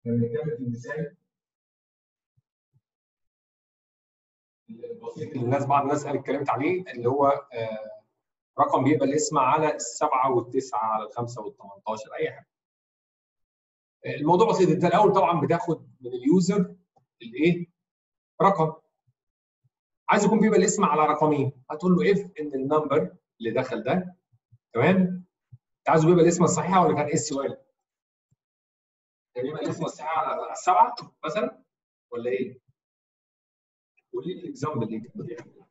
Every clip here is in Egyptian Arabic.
بنتكلم في المثال البسيط اللي الناس بعض الناس قال اتكلمت عليه اللي هو آه، رقم بيقبل اسم على السبعه والتسعه على الخمسه وال 18 اي حاجه. الموضوع بسيط انت الاول طبعا بتاخد من اليوزر الايه؟ رقم عايز يكون بيبقى الاسم على رقمين هتقول له اف ان النمبر اللي دخل ده تمام انت عايزه بيبقى الاسم الصحيحه ولا كان ايه السؤال؟ كان يبقى الاسم الصحيح على السبعه مثلا ولا ايه؟ قولي لي الاكزامبل اللي كان بيعمل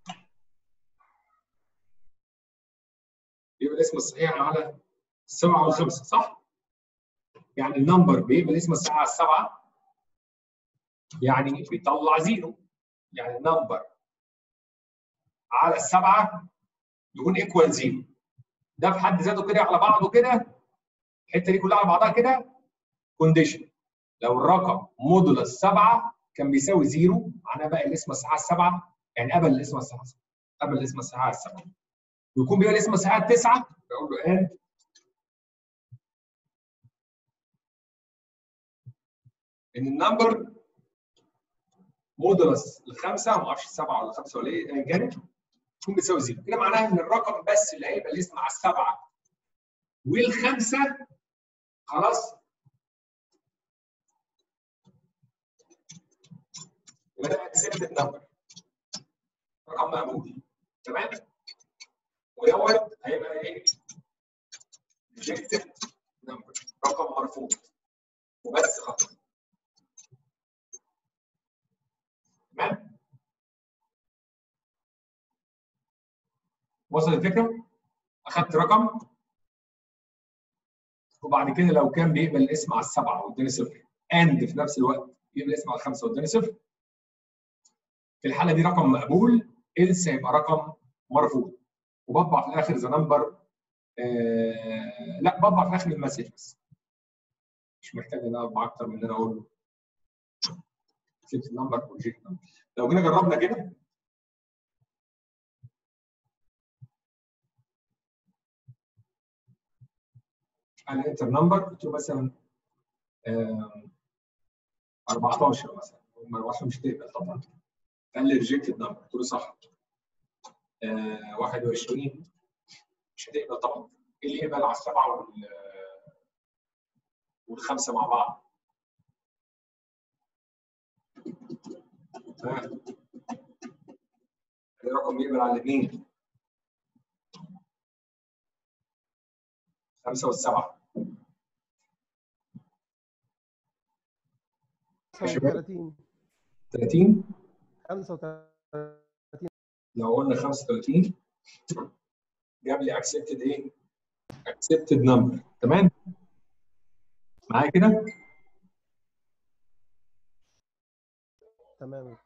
يبقى الاسم الصحيح على السبعه والخمسه صح؟ يعني النمبر بيبقى الاسم الصحيح على السبعه يعني بيطلع زيرو يعني النمبر على السبعه يكون ايكوال زيرو ده في حد ذاته كده على بعضه كده الحته دي كلها على بعضها كده كونديشن لو الرقم مودولس 7 كان بيساوي زيرو معناها بقى الاسم الصحيح على السبعه يعني قبل الاسم الصحيح قبل الاسم الصحيح على السبعه ويكون بيبقى الاسم الصحيح على التسعه بقول له اند ان النمبر مودولس الخمسه ما اعرفش السبعه ولا الخمسه ولا ايه ايا كانت يكون بيساوي زيرو كده معناها ان الرقم بس اللي هيبقى الاسم على السبعه والخمسه خلاص يبقى ده اكسبتد نمبر رقم مقبول تمام ودوت هيبقى ايه؟ ريجكتد نمبر رقم مرفوض وبس خلاص تمام وصل الفكره؟ اخدت رقم وبعد كده لو كان بيقبل الاسم على السبعه واداني صفر اند في نفس الوقت بيقبل الاسم على الخمسه واداني صفر في الحاله دي رقم مقبول إلس هيبقى رقم مرفوض وبطبع في الاخر ذا نمبر آه لا بطبع في الاخر المسج بس مش محتاج ان انا اطبع اكتر من ان انا اقول له سيت نمبر بروجكت نمبر لو جينا جربنا كده على الانتر نمبر قلت له مثلا آه 14 مثلا المروحه مش تقبل طبعا قال لي ريجكتد نمبر قلت له صح آه 21 مش هتقبل طبعا ايه اللي يقبل على السبعه وال والخمسه مع بعض تمام الرقم يقبل على الاثنين خمسه والسبعه 35 30 35 لو قلنا 35 جاب لي accepted ايه؟ accepted number تمام؟ معايا كده؟ تمام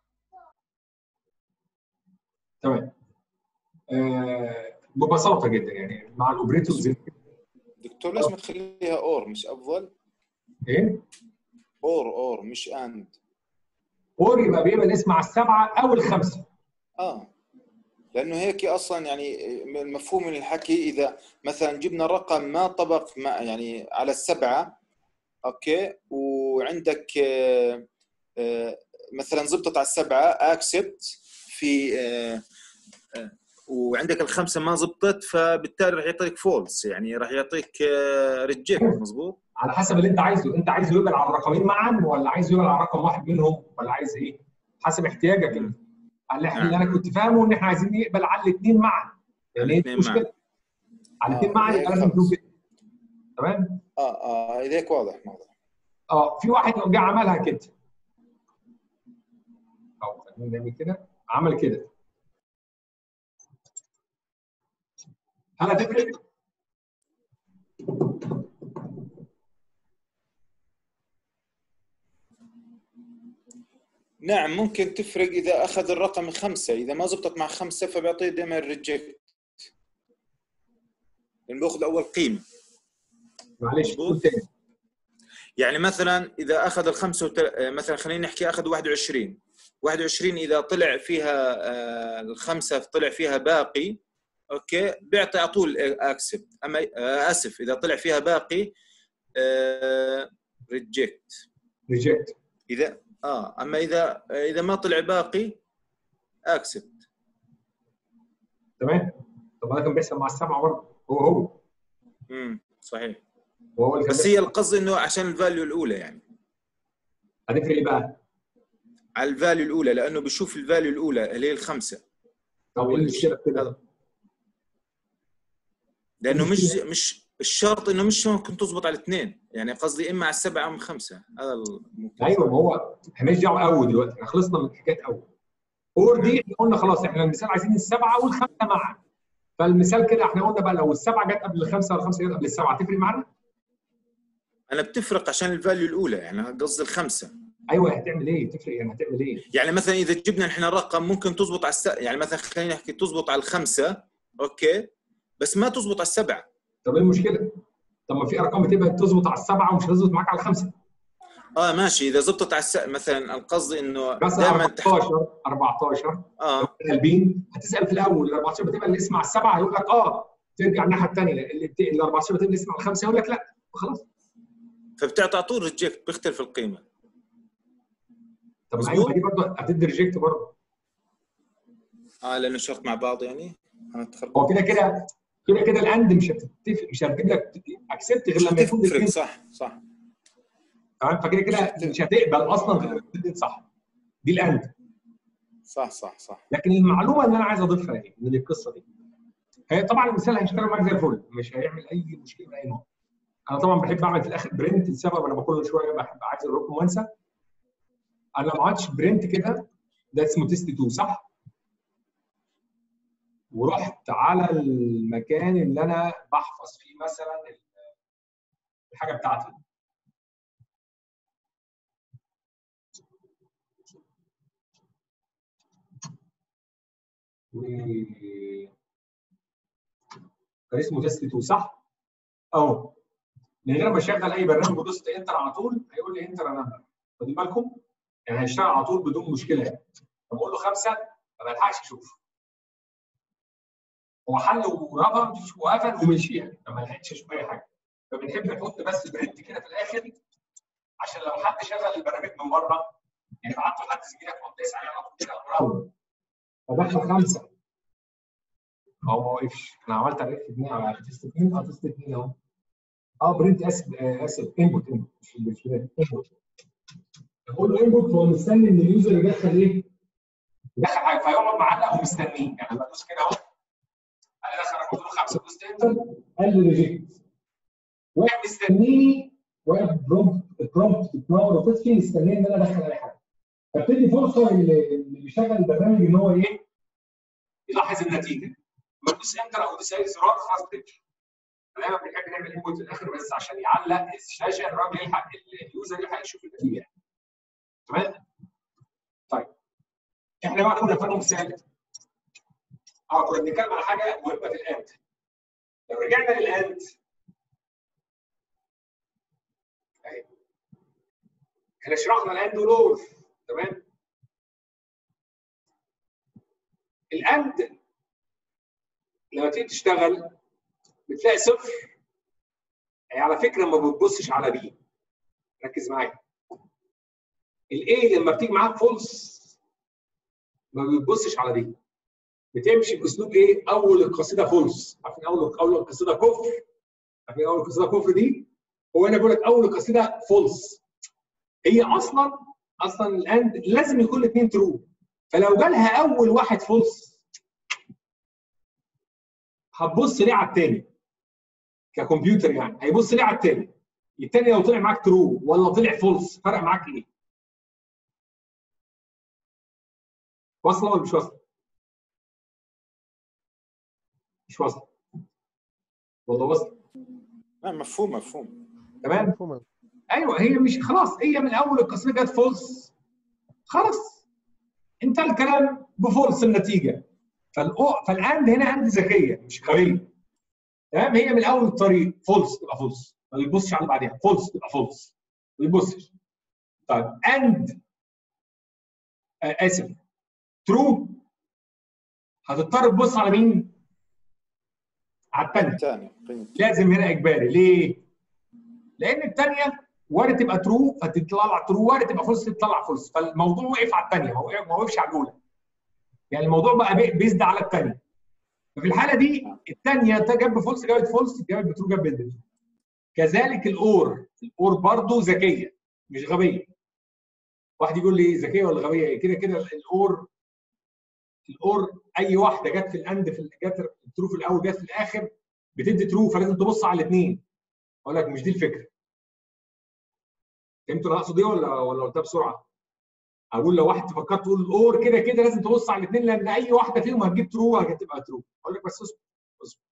تمام آه ببساطه جدا يعني مع الاوبريتورز دكتور ليش ما تخليها اور مش افضل؟ ايه؟ اور اور مش اند اور يبقى بيبقى الاسم على السبعه او الخمسه اه لانه هيك اصلا يعني المفهوم من الحكي اذا مثلا جبنا رقم ما طبق ما يعني على السبعه اوكي وعندك آه، آه، مثلا زبطت على السبعه اكسبت في آه، آه، وعندك الخمسه ما زبطت فبالتالي راح يعطيك فولس يعني راح يعطيك ريجكت مزبوط على حسب اللي انت عايزه انت عايزه يقبل على الرقمين معا ولا عايزه يقبل على رقم واحد منهم ولا عايز ايه؟ حسب احتياجك انت اللي احنا اللي انا كنت فاهمه ان احنا عايزين يقبل على الاثنين معا يعني هي دي الاثنين مشكله على الاثنين آه، معا هيك يبقى لازم خلص. تكون كده تمام؟ اه اه اذا هيك واضح واضح اه في واحد لو جه عملها كده او خلينا نعمل كده عمل كده هل هتفرق؟ نعم ممكن تفرق اذا اخذ الرقم خمسه اذا ما زبطت مع خمسه فبيعطيه دائما ريجكت لانه باخذ اول قيمه معلش قول تاني يعني مثلا اذا اخذ الخمسه وتل... مثلا خلينا نحكي اخذ 21 21 اذا طلع فيها آه، الخمسه طلع فيها باقي اوكي بيعطي على طول اكسبت اما آه، اسف اذا طلع فيها باقي ريجكت ريجكت اذا اه اما اذا اذا ما طلع باقي اكسبت تمام طب هذا كان بيحصل مع السبعه برضه هو هو امم صحيح وهو اللي كان بس هي القصد انه عشان الفاليو الاولى يعني هتفرق ايه بقى؟ على الفاليو الاولى لانه بشوف الفاليو الاولى اللي هي الخمسه طب ايه المشكله في كده؟ لانه مش مش الشرط انه مش ممكن تزبط على الاثنين يعني قصدي اما على السبعه او خمسه هذا الممكن ايوه ما هو احنا مالناش دعوه قوي دلوقتي احنا خلصنا من حكايه اول اور دي احنا قلنا خلاص احنا المثال عايزين السبعه والخمسه معا فالمثال كده احنا قلنا بقى لو السبعه جت قبل الخمسه والخمسه جت قبل السبعه تفرق معانا؟ انا بتفرق عشان الفاليو الاولى يعني قصدي الخمسه ايوه هتعمل ايه؟ تفرق يعني هتعمل ايه؟ يعني مثلا اذا جبنا نحن رقم ممكن تزبط على الس... يعني مثلا خلينا نحكي تزبط على الخمسه اوكي بس ما تزبط على السبعه طب ايه المشكله؟ طب ما في ارقام بتبقى تظبط على السبعه ومش هتظبط معاك على الخمسه اه ماشي اذا زبطت على الس... مثلا القصد انه بس دائما 14 14 اه قلبين هتسال في الاول ال 14 بتبقى اللي اسمع السبعه يقول لك اه ترجع الناحيه الثانيه اللي بت- ال 14 بتبقى اللي اسمع الخمسه يقول لك لا خلاص فبتعطي على طول ريجكت بيختلف القيمه طب ما مظبوط. ايوه دي برضه هتدي ريجكت برضه اه لانه شرط مع بعض يعني انا تخربط هو كده كده كده كده الاند مش هتتفق مش هتجيب لك اكسبت غير لما يكون تفرق الاثنين صح صح تمام فكده كده مش هتقبل اصلا غير لما الاثنين صح دي الاند صح صح صح لكن المعلومه اللي انا عايز اضيفها ايه من القصه دي هي طبعا المثال هيشتغل معاك زي الفل مش هيعمل اي مشكله من اي نوع انا طبعا بحب اعمل في الاخر برنت لسبب انا كل شويه بحب عايز اقول لكم وانسى انا ما عملتش برنت كده ده اسمه تيست 2 صح؟ ورحت على المكان اللي انا بحفظ فيه مثلا الحاجه بتاعتي و- كان اسمه تيست 2 صح؟ اهو من غير ما اشغل اي برنامج ودوست انتر على طول هيقول لي انتر انا واخدين بالكم؟ يعني هيشتغل على طول بدون مشكله يعني بقول له خمسه ما بلحقش اشوف هو حل وربط وقفل ومشي يعني فما لحقتش اشوف اي حاجه فبنحب نحط بس البرنت كده في الاخر عشان لو حد شغل البرنامج من بره يعني بعت له حد زميلك وقت عليه على طول كده براو فدخل خمسه هو ما وقفش انا عملت على اف 2 على تيست 2 اه تيست 2 اهو اه برنت اسف آه، اسف انبوت انبوت مش مش انبوت بقول له انبوت هو مستني ان اليوزر يدخل ايه؟ يدخل حاجه فيقعد معلق ومستنيه يعني لما ادوس كده اهو انا دخل رقم له خمسه دوست انتر قال لي ريجكت واقف مستنيني واقف برومبت برومبت بتنور وتطفي مستنيه ان انا ادخل اي حاجه فبتدي فرصه اللي اللي بيشغل البرنامج ان هو ايه؟ يلاحظ النتيجه لما تدوس انتر او تدوس اي زرار خلاص بتمشي دايما بنحب نعمل انبوت في الاخر بس عشان يعلق الشاشه الراجل يلحق اليوزر يلحق يشوف النتيجه تمام؟ طيب احنا بقى كنا فاهم مثال اه كنا بنتكلم على حاجه مهمه في الاند لو رجعنا للاند اهي احنا شرحنا الاند والاور تمام الاند لما تيجي تشتغل بتلاقي صفر هي على فكره ما بتبصش على بي ركز معايا الاي لما بتيجي معاك فولس ما بتبصش على دي بتمشي باسلوب ايه؟ اول القصيده فولس عارفين اول اول القصيده كفر عارفين اول القصيده كفر دي؟ هو انا بقول لك اول القصيده فولس هي اصلا اصلا الاند لازم يكون الاثنين ترو فلو جالها اول واحد فولس هتبص ليه على الثاني ككمبيوتر يعني هيبص ليه على الثاني الثاني لو طلع معاك ترو ولا طلع فولس فرق معاك ايه؟ واصله ولا مش واصله؟ مش واصله والله واصله لا مفهوم مفهوم تمام مفهوم ايوه هي مش خلاص هي من اول القصيده جت فولس خلاص انتهى الكلام بفولس النتيجه فالأو... فالاند هنا اند ذكيه مش غبيه تمام هي من اول الطريق فولس تبقى فولس ما بيبصش على اللي بعديها فولس تبقى فولس ما بيبصش طيب اند آه اسف ترو هتضطر تبص على مين؟ على الثانيه ثاني قيمة لازم هنا اجباري ليه؟ لان الثانيه وارد تبقى ترو فتطلع ترو وارد تبقى فولس تطلع فولس فالموضوع وقف على الثانيه ما وقفش على الاولى يعني الموضوع بقى بيزد على الثانيه ففي الحاله دي الثانيه جاب فولس جابت فولس جابت بترو جابت بترو كذلك الاور الاور برضه ذكيه مش غبيه واحد يقول لي ذكيه ولا غبيه ايه كده كده الاور الاور اي واحده جت في الاند في جت الترو في الاول جت في الاخر بتدي ترو فلازم تبص على الاثنين اقول لك مش دي الفكره فهمتوا انا اقصد ايه ولا ولا قلتها بسرعه؟ اقول لو واحد فكرت تقول الاور كده كده لازم تبص على الاثنين لان اي واحده فيهم هتجيب ترو هتبقى ترو اقول لك بس اصبر اصبر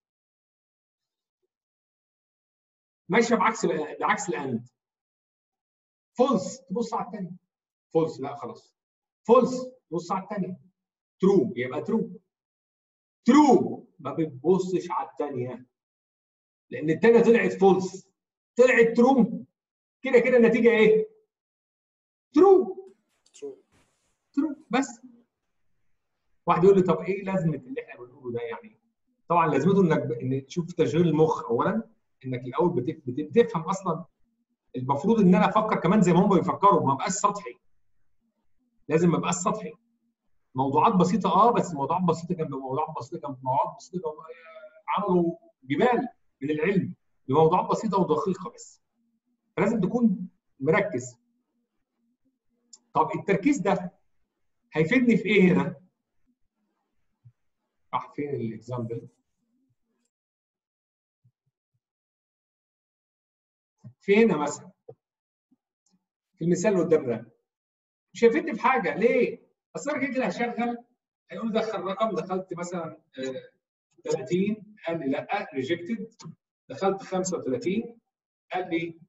ماشيه بعكس بعكس الاند فولس تبص على الثانيه فولس لا خلاص فولس تبص على الثانيه ترو يبقى ترو ترو ما بتبصش على الثانيه لان الثانيه طلعت فولس طلعت ترو كده كده النتيجه ايه؟ ترو ترو ترو بس واحد يقول لي طب ايه لازمه اللي احنا بنقوله ده يعني؟ طبعا لازمته انك ان تشوف تشغيل المخ اولا انك الاول بت- بت- بتفهم اصلا المفروض ان انا افكر كمان زي ما هم بيفكروا ما بقاش سطحي لازم ما بقاش سطحي موضوعات بسيطه اه بس موضوعات بسيطه جنب موضوعات بسيطه جنب موضوعات بسيطه جنب عملوا جبال من العلم بموضوعات بسيطه ودقيقه بس فلازم تكون مركز طب التركيز ده هيفيدني في ايه هنا؟ راح فين الاكزامبل؟ في هنا مثلا في المثال اللي قدامنا ده مش هيفيدني في حاجه ليه؟ اصل انا كده هشغل هيقول لي دخل رقم دخلت مثلا آه، 30 قال لي لا ريجكتد دخلت 35 قال لي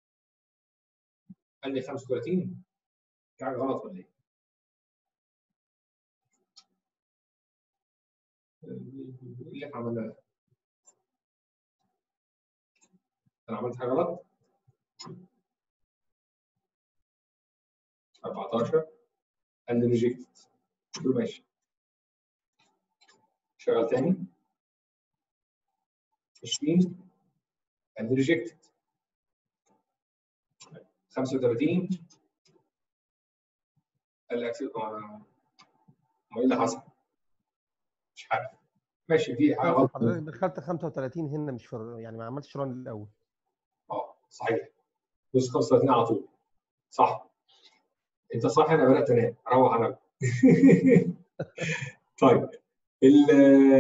قال لي 35 في حاجه غلط ولا ايه؟ ايه اللي احنا عملناه ده؟ انا عملت حاجه غلط 14 قال لي ريجكتد قلت له ماشي شغل تاني 20 قال لي ريجكتد 35 قال لي اكسبت ما ايه اللي حصل؟ مش عارف ماشي في حاجه غلط حضرتك دخلت 35 هنا مش في يعني ما عملتش ران الاول اه صحيح دوس 35 على طول صح انت صح انا بدات انام روح انا طيب ال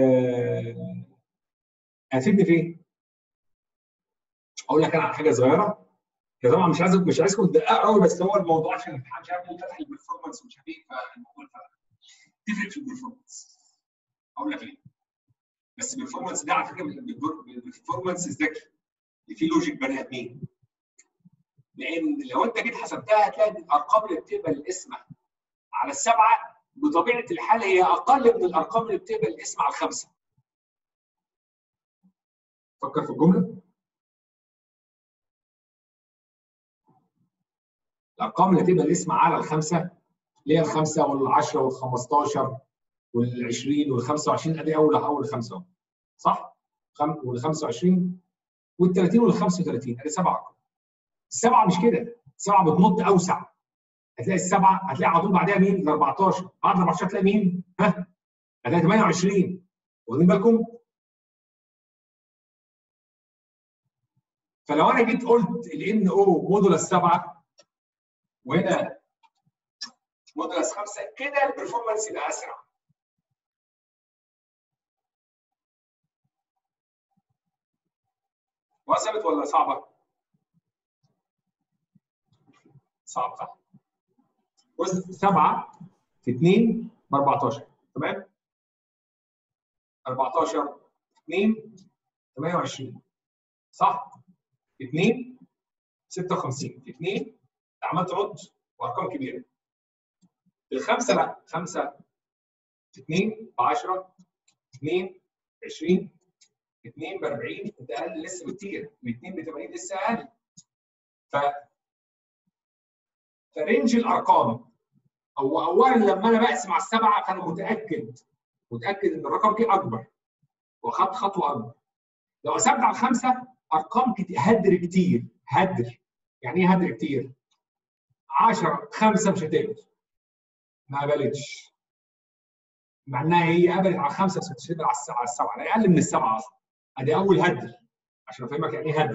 هتفيدني في ايه؟ اقول لك انا على حاجه صغيره يا طبعا مش عايز مش عايزكم تدققوا قوي بس هو الموضوع عشان الامتحان مش عارف مين فتح البرفورمانس ومش عارف ايه فالموضوع فتح تفرق في البرفورمانس اقول لك ليه؟ بس البرفورمانس ده على فكره البرفورمانس الذكي اللي فيه لوجيك بني ادمين لان لو انت جيت حسبتها هتلاقي الارقام اللي بتقبل الاسم على السبعه بطبيعه الحال هي اقل من الارقام اللي بتقبل الاسم على الخمسه. فكر في الجمله. الارقام اللي تقبل الاسم على الخمسه اللي هي الخمسه والعشره والخمستاشر والعشرين والخمسه ادي اول اول خمسه اهو. صح؟ خم... وال25 وال30 وال35 ادي سبع ارقام. السبعه مش كده السبعه بتنط اوسع هتلاقي السبعه هتلاقي على طول بعدها مين؟ ال 14 بعد ال 14 هتلاقي مين؟ ها؟ هتلاقي 28 واخدين بالكم؟ فلو انا جيت قلت الان او مودولس 7 وهنا مودولس 5 كده البرفورمانس يبقى اسرع وصلت ولا صعبه؟ صعب صح؟ بص 7 في 2 ب 14 تمام؟ 14 في 2 28 صح؟ في 2 56 في 2 عمال ترد وارقام كبيره الخمسه لا 5 في 2 ب 10 2 20 2 ب 40 انت اقل لسه بكتير و2 ب 80 لسه اقل ف فرينج الارقام هو اولا لما انا بقسم على السبعه فانا متاكد متاكد ان الرقم كده اكبر واخدت خطوه اكبر لو قسمت على الخمسه ارقام كتير هدر كتير هدر يعني ايه هدر كتير 10 5 مش هتقبل ما قبلتش مع انها هي قبلت على خمسه بس مش هتقبل على السبعه على السبعه ده اقل من السبعه اصلا ادي اول هدر عشان افهمك يعني ايه هدر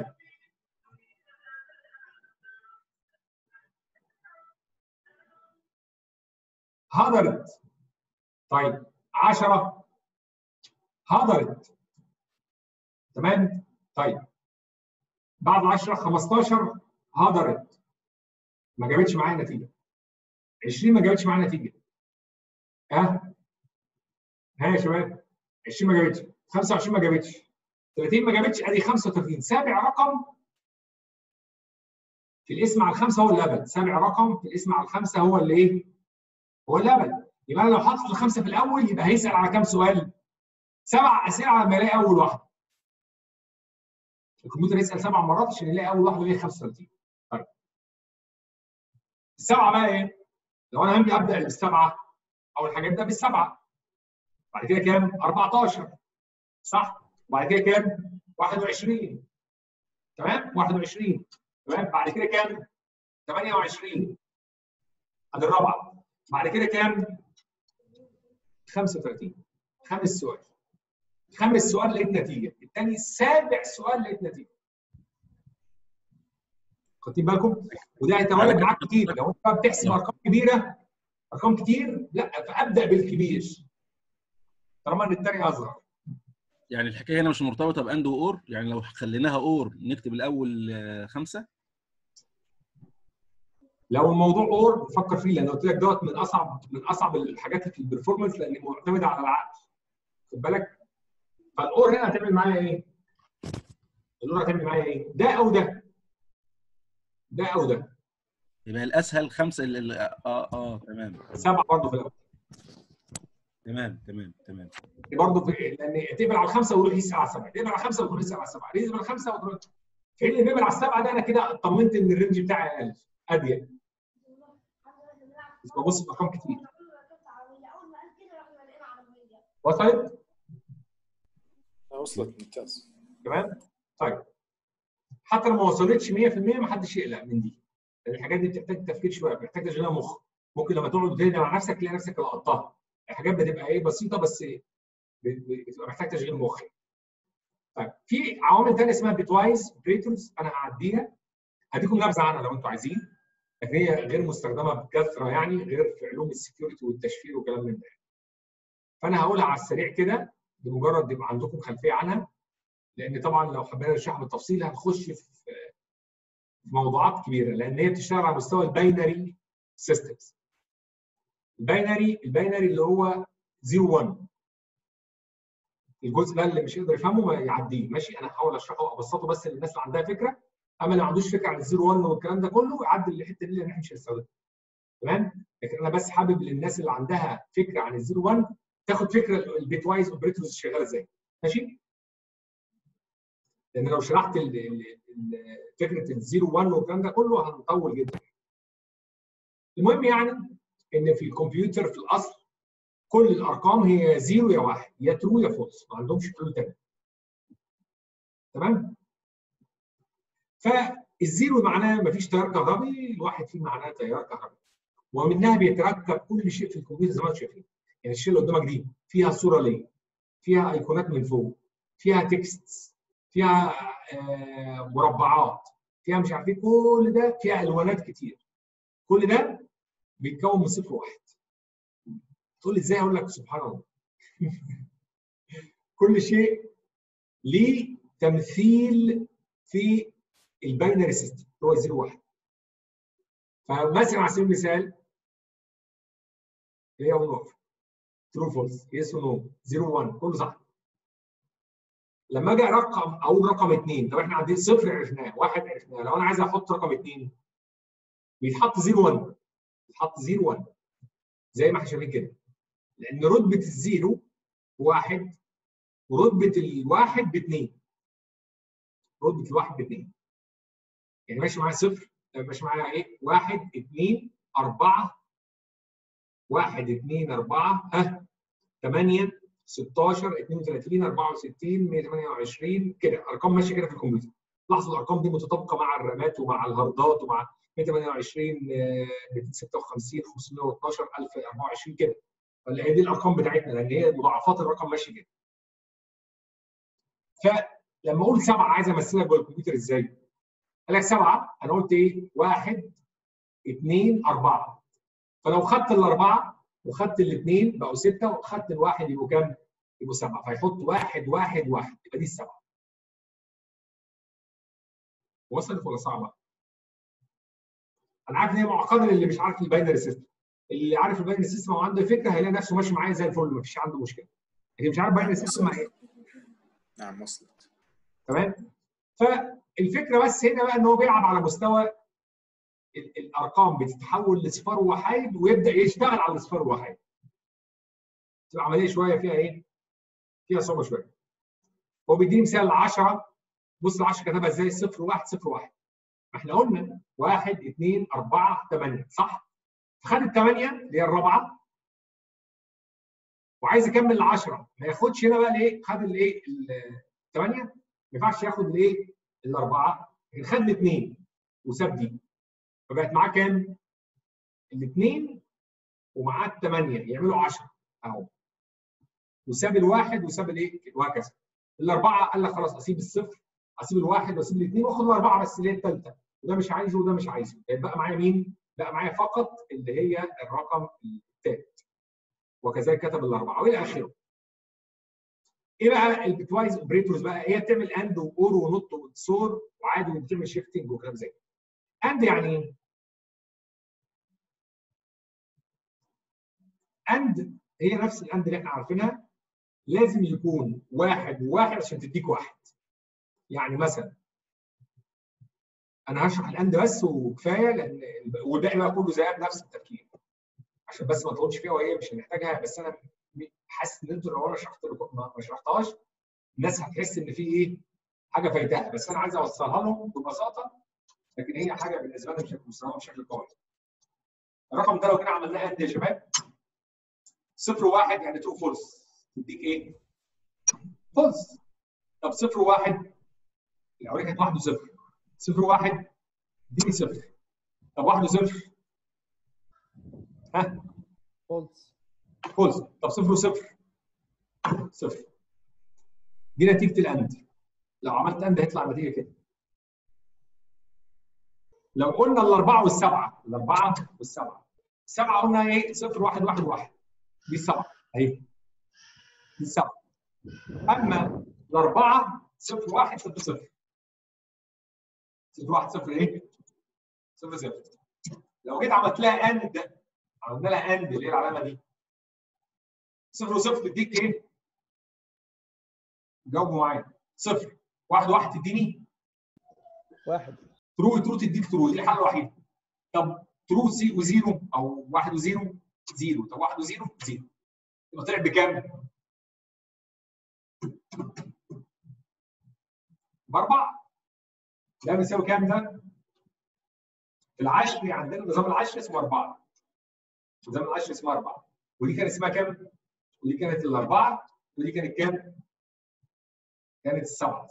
هدرت طيب 10 هدرت تمام طيب بعد 10 15 هدرت ما جابتش معايا نتيجه 20 ما جابتش معايا نتيجه ها ها يا شباب 20 ما جابتش 25 ما جابتش 30 ما جابتش ادي 35 سابع رقم في الاسم على الخمسه هو اللبن سابع رقم في الاسم على الخمسه هو اللي ايه؟ هو اللبن يبقى انا لو حاطط الخمسه في الاول يبقى هيسال على كام سؤال؟ سبع اسئله على ما يلاقي اول واحده الكمبيوتر يسال سبع مرات عشان يلاقي اول واحده اللي هي 35 طيب السبعه بقى ايه؟ لو انا همدي ابدا بالسبعه اول حاجه ابدا بالسبعه بعد كده كام؟ 14 صح؟ وبعد كده كام؟ 21 تمام؟ 21 تمام؟ بعد كده كام؟ 28 ادي الرابعه بعد كده كام؟ 35 خامس سؤال خامس سؤال لقيت نتيجه الثاني سابع سؤال لقيت نتيجه واخدين بالكم؟ وده هيتولد معاك كتير لو انت بقى بتحسب ارقام كبيره ارقام كتير لا فابدا بالكبير طالما ان الثاني اصغر يعني الحكايه هنا مش مرتبطه باند واور يعني لو خليناها اور نكتب الاول آه، خمسه لو الموضوع اور فكر فيه لان قلت لك دوت من اصعب من اصعب الحاجات في البرفورمانس لان معتمده على العقل خد بالك فالاور هنا هتعمل معايا ايه؟ الاور هتعمل معايا ايه؟ ده او ده ده او ده يبقى الاسهل خمسه ال- ال- اه اه تمام سبعه برضه في الاول تمام تمام تمام برضه في لان تقبل على الخمسه ويروح يسال على السبعه تقبل على الخمسه وتروح يسال على السبعه تقبل على الخمسه وتروح في اللي بيقبل على السبعه ده انا كده اطمنت ان الرينج بتاعي اقل اضيق بس ببص في ارقام كتير وصلت؟ وصلت ممتاز تمام؟ طيب حتى لو ما وصلتش 100% ما حدش يقلق من دي لان الحاجات دي بتحتاج تفكير شويه بتحتاج تشغيل مخ ممكن لما تقعد تهدى مع نفسك تلاقي نفسك لقطتها الحاجات بتبقى ايه بسيطه بس ب- ب- بتبقى محتاج تشغيل مخ طيب في عوامل ثانيه اسمها بيتوايز اوبريتورز انا هعديها هديكم نبذه عنها لو انتم عايزين لكن هي غير مستخدمه بكثره يعني غير في علوم السكيورتي والتشفير وكلام من ده فانا هقولها على السريع كده بمجرد يبقى عندكم خلفيه عنها لان طبعا لو حبينا نشرحها بالتفصيل هنخش في في موضوعات كبيره لان هي بتشتغل على مستوى الباينري سيستمز الباينري الباينري اللي هو 0 1 الجزء ده اللي مش يقدر يفهمه ما يعديه ماشي انا هحاول اشرحه وابسطه بس للناس اللي عندها فكره اما اللي ما عندوش فكره عن الزيرو 1 والكلام ده كله يعدي الحته دي اللي احنا مش هنستخدمها تمام لكن انا بس حابب للناس اللي عندها فكره عن الزيرو 1 تاخد فكره البيت وايز اوبريتورز شغاله ازاي ماشي لان لو شرحت ال ال ال فكره الزيرو 1 والكلام ده كله هنطول جدا المهم يعني ان في الكمبيوتر في الاصل كل الارقام هي زيرو يا واحد يا ترو يا فولس ما عندهمش حلول تاني تمام فالزيرو معناه ما فيش تيار كهربي الواحد فيه معناه تيار كهربي ومنها بيتركب كل شيء في الكمبيوتر زي ما انتم شايفين يعني الشيء اللي قدامك دي فيها صوره ليه فيها ايقونات من فوق فيها تكست فيها آه مربعات فيها مش عارف ايه كل ده فيها الوانات كتير كل ده بيتكون من صفر واحد تقول لي ازاي اقول لك سبحان الله كل شيء ليه تمثيل في الباينري سيستم هو 0 1 فمثلا على سبيل المثال هي اون اوف ترو فولس يس ونو 0 1 كله صح لما اجي ارقم اقول رقم اثنين طب احنا عندنا صفر عرفناه واحد عرفناه لو انا عايز احط رقم اثنين بيتحط 0 1 بيتحط 0 1 زي ما احنا شايفين كده لان رتبه الزيرو واحد ورتبه الواحد باثنين رتبه الواحد باثنين يعني ماشي معايا صفر ماشي معايا ايه؟ واحد اثنين أربعة واحد اثنين أربعة ها 8 16 32 64 128 كده ارقام ماشيه كده في الكمبيوتر لاحظوا الارقام دي متطابقه مع الرامات ومع الهاردات ومع 128 آه، 256 512 1024 كده فهي دي الارقام بتاعتنا لان هي مضاعفات الرقم ماشي كده فلما اقول سبعه عايز امثلها جوه الكمبيوتر ازاي؟ قال لك سبعه انا قلت ايه؟ واحد اثنين اربعه فلو خدت الاربعه وخدت الاثنين بقوا سته وخدت الواحد يبقوا كام؟ يبقوا سبعه فيحط واحد واحد واحد يبقى دي السبعه. وصلت ولا صعبه؟ انا عارف ان هي معقده للي مش عارف الباينري سيستم. اللي عارف الباينري سيستم وعنده فكره هيلاقي نفسه ماشي معايا زي الفل مفيش عنده مشكله. اللي مش عارف باينري سيستم مع ايه؟ نعم وصلت تمام؟ فالفكره بس هنا بقى ان هو بيلعب على مستوى ال- الارقام بتتحول لاصفار وحيد ويبدا يشتغل على الاصفار الوحيد. تبقى عمليه شويه فيها ايه؟ فيها صعوبه شويه. هو بيديني مثال 10 بص ال 10 كتبها ازاي؟ 0 1 0 1 احنا قلنا 1 2 4 8 صح؟ فخد الثمانيه اللي هي الرابعه وعايز يكمل ال 10 ما ياخدش هنا بقى الايه؟ خد الايه؟ الثمانيه ما ينفعش ياخد الايه؟ الاربعه لكن خد الاثنين وساب دي فبقت معاه كام؟ الاثنين ومعاه الثمانيه يعملوا 10 اهو وساب الواحد وساب الايه؟ وهكذا الاربعه قال لك خلاص اسيب الصفر اسيب الواحد واسيب الاثنين واخد الاربعه بس اللي هي الثالثه وده مش عايزه وده مش عايزه يبقى معايا مين؟ بقى معايا فقط اللي هي الرقم الثالث وكذلك كتب الاربعه والى اخره. ايه بقى البيتوايز اوبريتورز بقى؟ هي بتعمل اند واور ونط وتصور وعادي وبتعمل شيفتنج وكلام زي كده. اند يعني ايه؟ اند هي نفس الاند اللي احنا عارفينها لازم يكون واحد وواحد عشان تديك واحد. يعني مثلا انا هشرح الاند بس وكفايه لان والباقي بقى كله زيها بنفس التفكير عشان بس ما تقولش فيها وهي مش هنحتاجها بس انا حاسس ان انتوا لو انا شرحت ما ما شرحتهاش الناس هتحس ان في ايه حاجه فايتاها بس انا عايز اوصلها لهم ببساطه لكن هي حاجه بالنسبه لنا مش هتوصلها بشكل قوي الرقم ده لو جينا عملناه اند يا شباب صفر وواحد يعني ترو فولس تديك ايه؟ فولس طب صفر وواحد الاولانيه كانت واحد وصفر صفر وواحد اديني صفر طب واحد وصفر ها فولس فولس طب صفر وصفر صفر دي نتيجه الاند لو عملت اند هيطلع النتيجه كده لو قلنا الاربعه والسبعه الاربعه والسبعه السبعه قلنا ايه صفر واحد واحد واحد دي السبعه اهي دي السبعه اما الاربعه صفر واحد صفر صفر صفر واحد صفر ايه؟ صفر صفر لو جيت عملت لها اند عملنا لها اند اللي هي العلامه دي صفر وصفر تديك ايه؟ جاوبوا معايا صفر واحد واحد تديني واحد ترو ترو تديك ترو دي الحاله الوحيده طب ترو سي وزيرو او واحد وزيرو زيرو طب واحد وزيرو زيرو يبقى طلع بكام؟ باربعه ده بيساوي كام ده؟ في العشر عندنا نظام العشر اسمه اربعه نظام العشر اسمه اربعه ودي كانت اسمها كام؟ ودي كانت الاربعه ودي كانت كام؟ كانت السبعه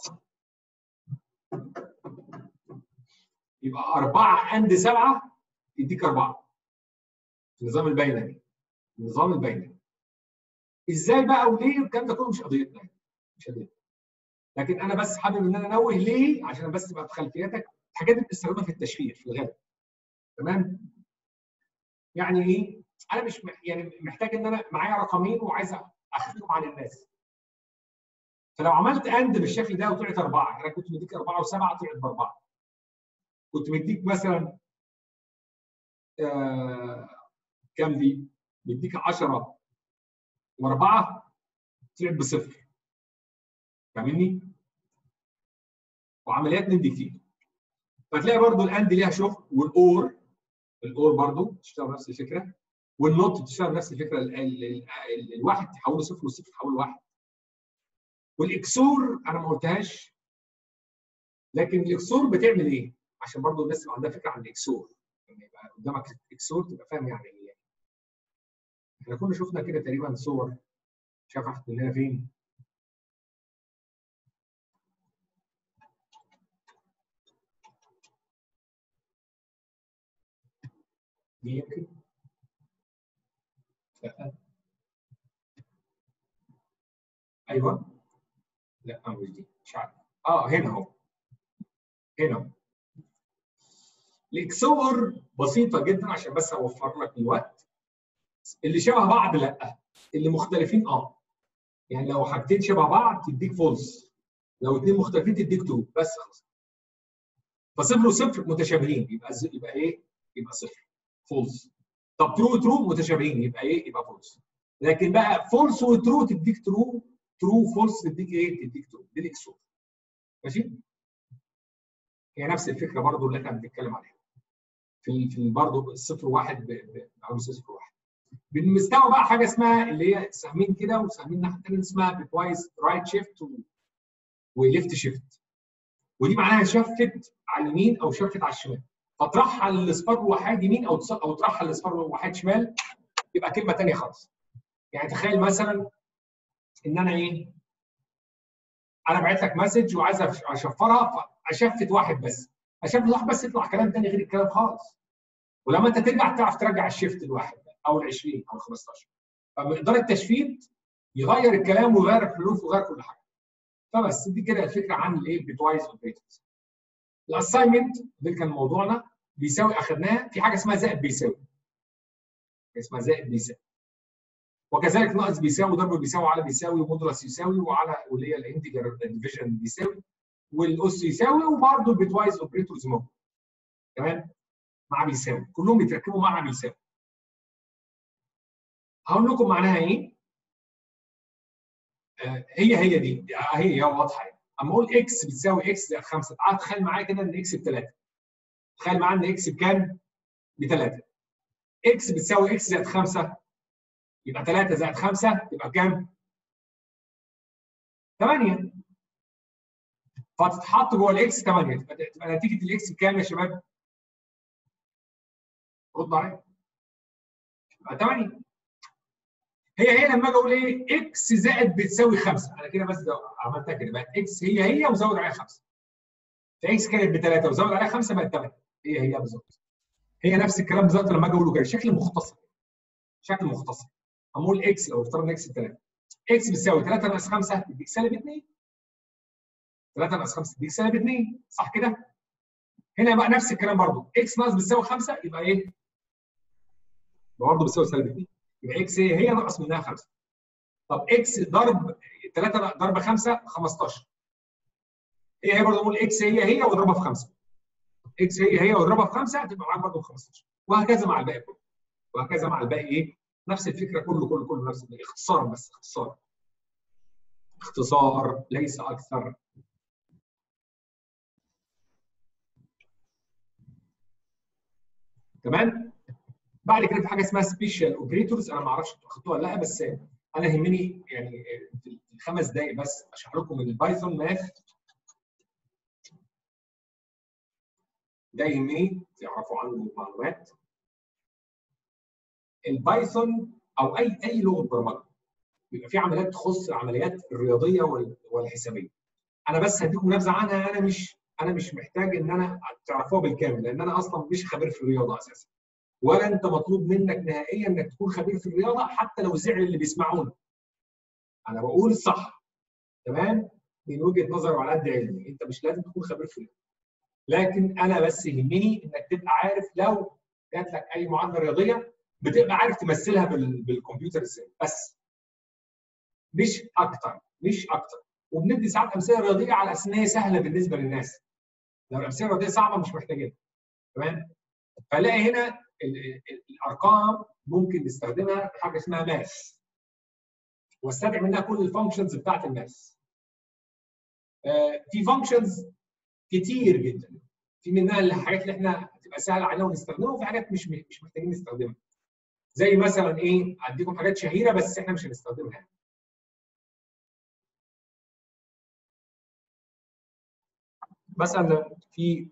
يبقى أربعة أند سبعة يديك أربعة. النظام البينري. النظام البينري. إزاي بقى وليه الكلام ده كله مش قضيتنا يعني. مش قضيتنا. لكن أنا بس حابب إن أنا أنوه ليه عشان بس تبقى في خلفيتك الحاجات دي بتستخدمها في التشفير في الغالب. تمام؟ يعني إيه؟ أنا مش مح- يعني محتاج إن أنا معايا رقمين وعايز أخفيهم عن الناس. فلو عملت أند بالشكل ده وطلعت أربعة، أنا كنت مديك أربعة وسبعة طلعت بأربعة. كنت مديك مثلا آه كام دي؟ مديك 10 واربعه طلعت بصفر. فاهمني؟ وعمليات من دي كتير. فتلاقي برضو الاند ليها شغل والاور الاور برضو تشتغل نفس الفكره والنوت بتشتغل نفس الفكره ال ال ال ال الواحد تحوله صفر والصفر تحوله واحد. والاكسور انا ما قلتهاش لكن الاكسور بتعمل ايه؟ عشان برضو الناس تبقى عندها فكره عن الاكسور لما يبقى قدامك اكسور تبقى فاهم يعني ايه احنا كنا شفنا كده تقريبا صور مش عارف احط منها فين دي يمكن لا ايوه لا مش دي مش عارف اه هنا اهو هنا اهو الاكسور بسيطه جدا عشان بس اوفر لك الوقت اللي شبه بعض لا اللي مختلفين اه يعني لو حاجتين شبه بعض تديك فولس لو اثنين مختلفين تديك ترو بس خلاص فصفر وصفر متشابهين يبقى ز... يبقى ايه؟ يبقى صفر فولس طب ترو وترو متشابهين يبقى ايه؟ يبقى فولس لكن بقى فولس وترو تديك ترو ترو فولس تديك ايه؟ تديك ترو دي الاكسور ماشي؟ هي نفس الفكره برضو اللي احنا بنتكلم عليها في في برضه الصفر واحد او صفر واحد بنستوى بقى حاجه اسمها اللي هي سهمين كده وسهمين ناحيه ثانيه اسمها بتوايز رايت شيفت وليفت شيفت ودي معناها شفت على اليمين او شفت على الشمال فاطرحها للاصفار وحيد يمين او او اطرحها للاصفار وحيد شمال يبقى كلمه ثانيه خالص يعني تخيل مثلا ان انا ايه انا بعت لك مسج وعايز اشفرها فاشفت واحد بس اشفت واحد بس يطلع كلام ثاني غير الكلام خالص ولما انت ترجع تعرف ترجع الشيفت الواحد او ال 20 او ال 15 فمقدار التشفيت يغير الكلام ويغير الحروف ويغير كل حاجه فبس دي كده الفكره عن الايه بتوايز اوبريتورز الاساينمنت ده كان موضوعنا بيساوي اخذناه في حاجه اسمها زائد بيساوي اسمها زائد بيساوي وكذلك ناقص بيساوي ضرب بيساوي على بيساوي ومودولس يساوي وعلى واللي هي الانتجر ديفيجن بيساوي والاس يساوي وبرده البيتوايز اوبريتورز موجود تمام مع بيساوي كلهم بيتركبوا مع بيساوي هقول لكم معناها ايه آه هي هي دي هي هي واضحه يعني. اما اقول اكس بتساوي اكس زائد 5 تعال تخيل معايا كده ان اكس ب 3 تخيل معايا ان اكس بكام؟ ب 3 اكس بتساوي اكس زائد 5 يبقى 3 زائد 5 يبقى كام؟ 8 فتتحط جوه الاكس 8 تبقى نتيجه الاكس بكام يا شباب؟ رد عليا يبقى 8 هي هي لما اجي اقول ايه اكس زائد بتساوي 5 انا كده بس عملتها كده بقت اكس هي هي وزود عليها 5 فاكس كانت بثلاثه وزود عليها 5 بقت 8 هي هي بالظبط هي نفس الكلام بالظبط لما اجي اقوله كده شكل مختصر شكل مختصر هنقول اكس لو افترضنا اكس بثلاثه اكس بتساوي 3 ناقص 5 تديك سالب 2 3 ناقص 5 تديك سالب 2 صح كده؟ هنا بقى نفس الكلام برضه اكس ناقص بتساوي 5 يبقى ايه؟ برضه بتساوي سالب 2 يبقى اكس هي هي ناقص منها 5 طب اكس ضرب 3 ضرب 5 15 هي هي برضه نقول اكس هي هي واضربها في 5 اكس هي هي واضربها في 5 هتبقى معاك برضه 15 وهكذا مع الباقي كله وهكذا مع الباقي ايه؟ نفس الفكره كله كله كله نفس الفكرة. اختصار بس اختصار اختصار ليس اكثر تمام؟ بعد كده في حاجه اسمها سبيشال اوبريتورز انا ما اعرفش انتوا خدتوها ولا لا بس انا يهمني يعني في الخمس دقائق بس اشرح لكم البايثون ماث ده يهمني تعرفوا عنه معلومات البايثون او اي اي لغه برمجه بيبقى في عمليات تخص العمليات الرياضيه والحسابيه انا بس هديكم نبذه عنها انا مش انا مش محتاج ان انا تعرفوها بالكامل لان انا اصلا مش خبير في الرياضه اساسا ولا انت مطلوب منك نهائيا انك تكون خبير في الرياضه حتى لو زعل اللي بيسمعونا انا بقول الصح تمام من وجهه نظري وعلى قد علمي انت مش لازم تكون خبير في الرياضه لكن انا بس يهمني انك تبقى عارف لو جات لك اي معادله رياضيه بتبقى عارف تمثلها بالكمبيوتر ازاي بس مش اكتر مش اكتر وبندي ساعات امثله رياضيه على اساس ان هي سهله بالنسبه للناس لو الامثله الرياضيه صعبه مش محتاجينها تمام فلاقي هنا الارقام ممكن نستخدمها في حاجه اسمها ماث واستدعي منها كل الفانكشنز بتاعت الماث في فانكشنز كتير جدا في منها الحاجات اللي احنا تبقى سهله علينا ونستخدمها وفي حاجات مش مش محتاجين نستخدمها زي مثلا ايه اديكم حاجات شهيره بس احنا مش هنستخدمها مثلا في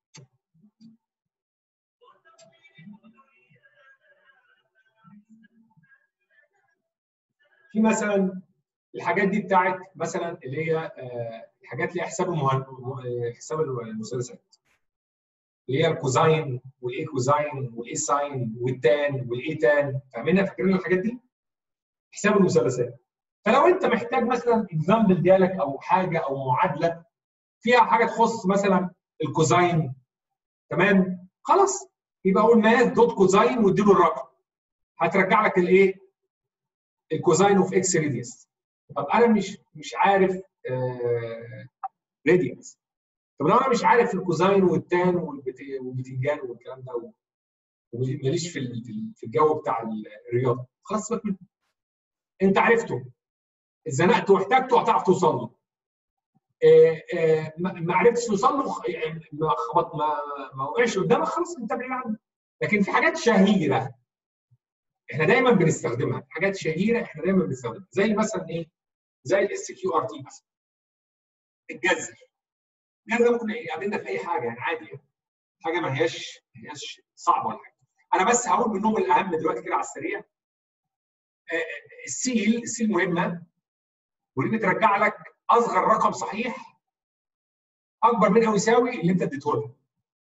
في مثلا الحاجات دي بتاعت مثلا اللي هي الحاجات اللي هي حساب المهن... حساب المثلثات اللي هي الكوزاين والاي كوزاين والاي ساين والتان والاي تان فاهمينها فاكرين الحاجات دي؟ حساب المثلثات فلو انت محتاج مثلا اكزامبل ديالك او حاجه او معادله فيها حاجه تخص مثلا الكوزاين تمام خلاص يبقى اقول ماث دوت كوزاين واديله الرقم هترجع لك الايه؟ الكوزاين اوف اكس ريديوس طب انا مش مش عارف آه ريديوس طب لو انا مش عارف الكوزاين والتان والبت- والبتنجان والكلام ده وماليش في ال- في الجو بتاع الرياضه خلاص سيبك منه انت عرفته اتزنقت واحتاجته هتعرف توصل له آه، آه، ما ما عرفتش توصل له خ- يعني ما خبط ما ما وقعش قدامك خلاص انت بعيد عنه لكن في حاجات شهيره احنا دايما بنستخدمها حاجات شهيره احنا دايما بنستخدمها زي مثلا ايه زي الاس كيو ار تي مثلا الجذر الجذر ده ممكن يقابلنا في اي حاجه يعني عادي يعني. حاجه ما هياش ما هياش صعبه ولا حاجه انا بس هقول منهم الاهم دلوقتي كده على السريع آه، السيل السيل مهمه ودي بترجع لك اصغر رقم صحيح اكبر من او يساوي اللي انت اديته لها.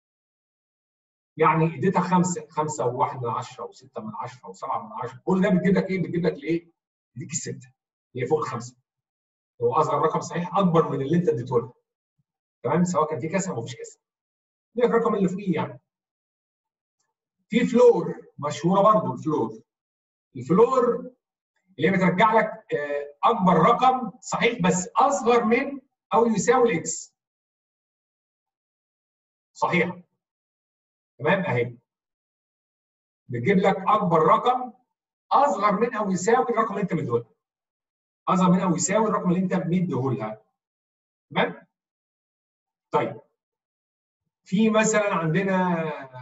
يعني اديتها خمسه خمسه وواحد من عشره وسته من عشره وسبعه من عشره كل ده بتجيب لك ايه؟ بتجيب لك الايه؟ بيديك السته اللي هي فوق الخمسه. هو اصغر رقم صحيح اكبر من اللي انت اديته لها. تمام سواء كان في كسر او مفيش كسر. دي الرقم اللي فوقيه يعني. في فلور مشهوره برضه الفلور. الفلور اللي هي بترجع لك آه، اكبر رقم صحيح بس اصغر من او يساوي الاكس. صحيح. تمام اهي. بتجيب لك اكبر رقم اصغر من او يساوي الرقم اللي انت مديهولها. اصغر من او يساوي الرقم اللي انت مديهولها. تمام؟ طيب. في مثلا عندنا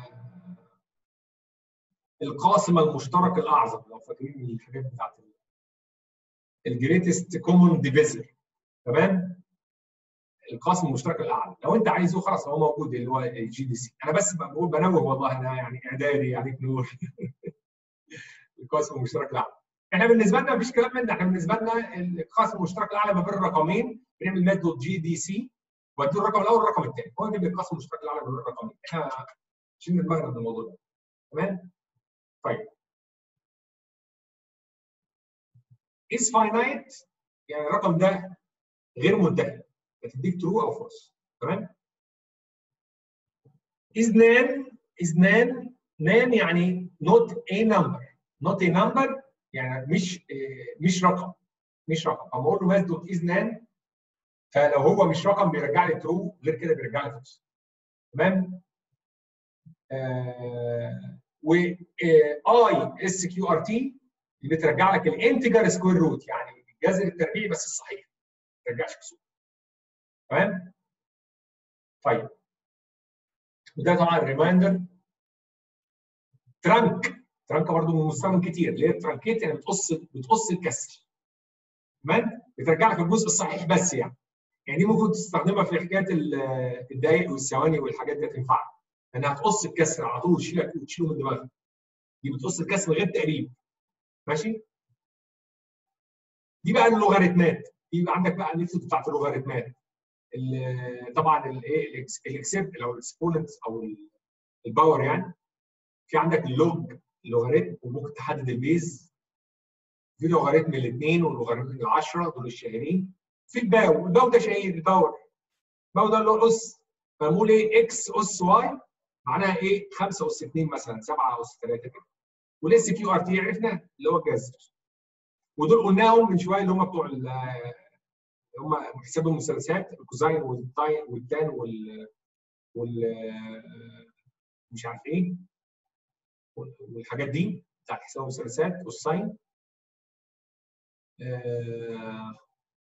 القاسم المشترك الاعظم لو فاكرين الحاجات بتاعت الجريتست كومون ديفيزر تمام القاسم المشترك الاعلى لو انت عايزه خلاص هو موجود اللي هو الجي دي سي انا بس بقول بنوه والله انا يعني اعدادي عليك نور القاسم المشترك الاعلى احنا بالنسبه لنا مفيش كلام من ده احنا بالنسبه لنا القاسم المشترك الاعلى ما بين الرقمين بنعمل ماده جي دي سي وادي الرقم الاول والرقم الثاني هو يجيب لي القاسم المشترك الاعلى ما بين الرقمين احنا شلنا دماغنا من الموضوع ده تمام طيب is finite يعني الرقم ده غير منتهي بتديك true او false تمام is nan is nan nan يعني not a number not a number يعني مش آه، مش رقم مش رقم اما اقول له ماس دوت is nan فلو هو مش رقم بيرجع لي true غير كده بيرجع لي false تمام آه و اي اس كيو ار تي اللي بترجع لك الانتجر سكوير روت يعني الجذر التربيعي بس الصحيح ما ترجعش كسور تمام طيب وده طبعا ريمايندر ترانك ترانك برضه من مستخدم كتير اللي هي ترانكيت يعني بتقص بتقص الكسر تمام بترجع لك الجزء الصحيح بس يعني يعني دي ممكن تستخدمها في حكايه ال- الدقائق والثواني والحاجات دي تنفعك لانها هتقص الكسر على طول وتشيلك وتشيله من دماغك دي بتقص الكسر من غير تقريب ماشي دي بقى اللوغاريتمات دي يبقى عندك بقى الميثود بتاعت اللوغاريتمات ال- طبعا الايه الاكسبت او الاكسبوننت او ال- الباور يعني في عندك اللوج لوغاريتم وممكن تحدد البيز في لوغاريتم الاثنين واللوغاريتم العشره دول الشهيرين في الباو الباو ده شهير الباور الباو ده اللي هو الاس فنقول ايه اكس اس واي معناها ايه 5 اس 2 مثلا 7 اس 3 كده والاس كيو ار تي عرفنا اللي هو الجذر ودول قلناهم من شويه اللي هم بتوع ال- هم حساب المثلثات الكوزاين والتاين والتان وال وال مش عارف ايه والحاجات دي بتاعت حساب المثلثات والساين آه،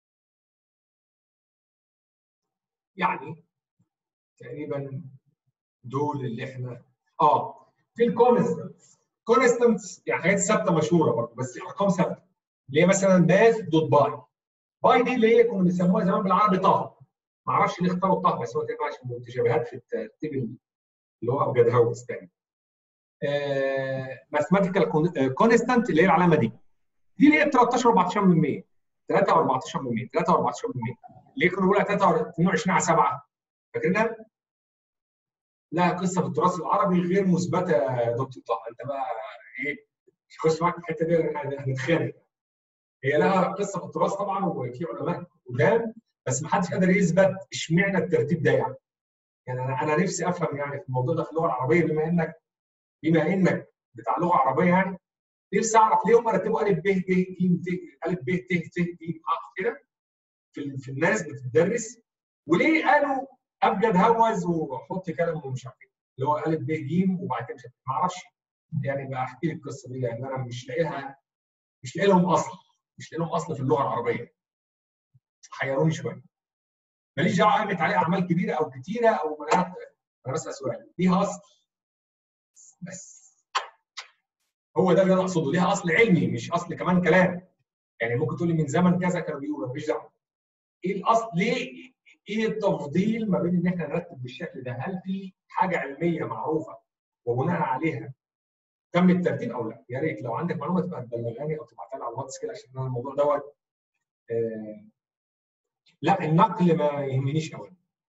يعني تقريبا دول اللي احنا اه في الكونستنتس كونستنتس يعني حاجات ثابته مشهوره برضه بس ارقام ثابته اللي هي مثلا باث دوت باي باي دي اللي هي كنا بنسموها زمان بالعربي طه ما اعرفش ليه اختاروا الطه بس هو تقريبا عشان متشابهات في الترتيب اللي هو ابجد هاوس تاني ماثيماتيكال كونستانت اللي هي العلامه دي دي اللي هي 13 14 من 100 3 و14 من 100 3 و14 من 100 اللي هي كنا بنقولها 23 على 7 فاكرينها؟ لها قصه في التراث العربي غير مثبته يا دكتور طه انت بقى ايه مش هخش معاك في الحته دي هنتخانق هي لها قصه في التراث طبعا وفي علماء قدام بس ما حدش قادر يثبت اشمعنى الترتيب ده يعني يعني انا انا نفسي افهم يعني في الموضوع ده في اللغه العربيه بما انك بما انك بتاع لغه عربيه يعني نفسي اعرف ليه هم رتبوا الف ب ج ج ت الف ب ت ت ج ح كده في, في الناس بتدرس وليه قالوا ابجد هوز وحط كلام ومش عارف ايه اللي هو الف ب ج وبعد كده مش عارف ما اعرفش يعني بقى احكي لك القصه دي لان انا مش لاقي لها مش لاقي لهم اصل مش لاقي لهم اصل في اللغه العربيه حيروني شويه ماليش دعوه قامت عليها اعمال كبيره او كتيره او انا انا بسال سؤال ليها اصل بس هو ده اللي انا اقصده ليها اصل علمي مش اصل كمان كلام يعني ممكن تقول لي من زمن كذا كانوا بيقولوا مفيش دعوه ايه الاصل ليه ايه التفضيل ما بين ان احنا نرتب بالشكل ده هل في حاجه علميه معروفه وبناء عليها تم الترتيب او لا يا ريت لو عندك معلومه تبقى تبلغاني او تبعتها لي على الواتس كده عشان انا الموضوع دوت آه لا النقل ما يهمنيش قوي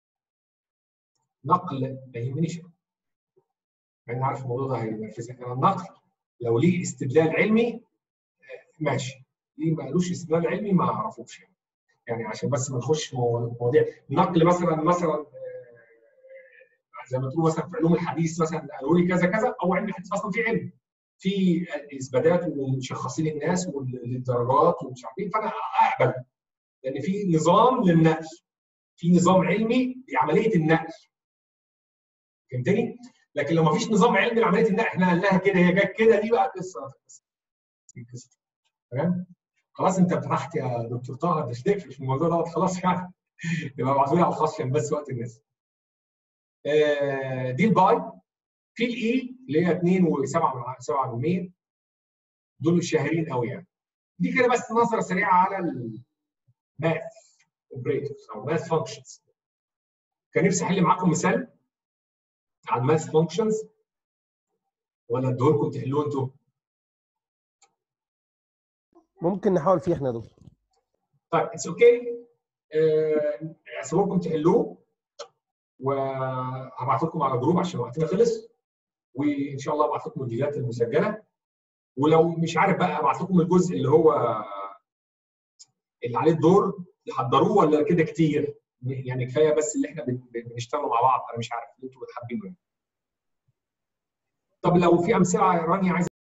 نقل ما يهمنيش قوي مع اني عارف الموضوع ده هينرفزك انا النقل لو ليه استدلال علمي ماشي ليه ما قالوش استدلال علمي ما اعرفوش يعني. يعني عشان بس ما نخش في مواضيع نقل مثلا مثلا زي ما تقول مثلا في علوم الحديث مثلا قالوا لي كذا كذا او علم الحديث اصلا في علم في اثباتات ومشخصين الناس والدرجات ومش عارف ايه فانا اقبل لان في نظام للنقل في نظام علمي لعمليه النقل فهمتني؟ لكن لو ما فيش نظام علمي لعمليه النقل احنا قلناها كده هي جت كده دي بقى قصه قصه تمام؟ خلاص انت فتحت يا دكتور طه انت تقفل في الموضوع دوت خلاص يعني يبقى ابعتوا لي على الخاص عشان بس وقت الناس. آه دي الباي في الاي اللي هي 2 و7 دول الشهيرين قوي يعني. دي كده بس نظره سريعه على الماث اوبريتورز او ماث فانكشنز. كان نفسي احل معاكم مثال عن ماث فانكشنز ولا اديهولكم تحلوه انتوا؟ ممكن نحاول فيه احنا يا دكتور طيب اتس اوكي اسيبكم تحلوه وهبعت لكم على جروب عشان وقتنا خلص وان شاء الله ابعت لكم الفيديوهات المسجله ولو مش عارف بقى ابعت لكم الجزء اللي هو اللي عليه الدور تحضروه ولا كده كتير يعني كفايه بس اللي احنا بنشتغلوا مع بعض انا مش عارف انتوا حابينه طب لو في امثله رانيا عايزه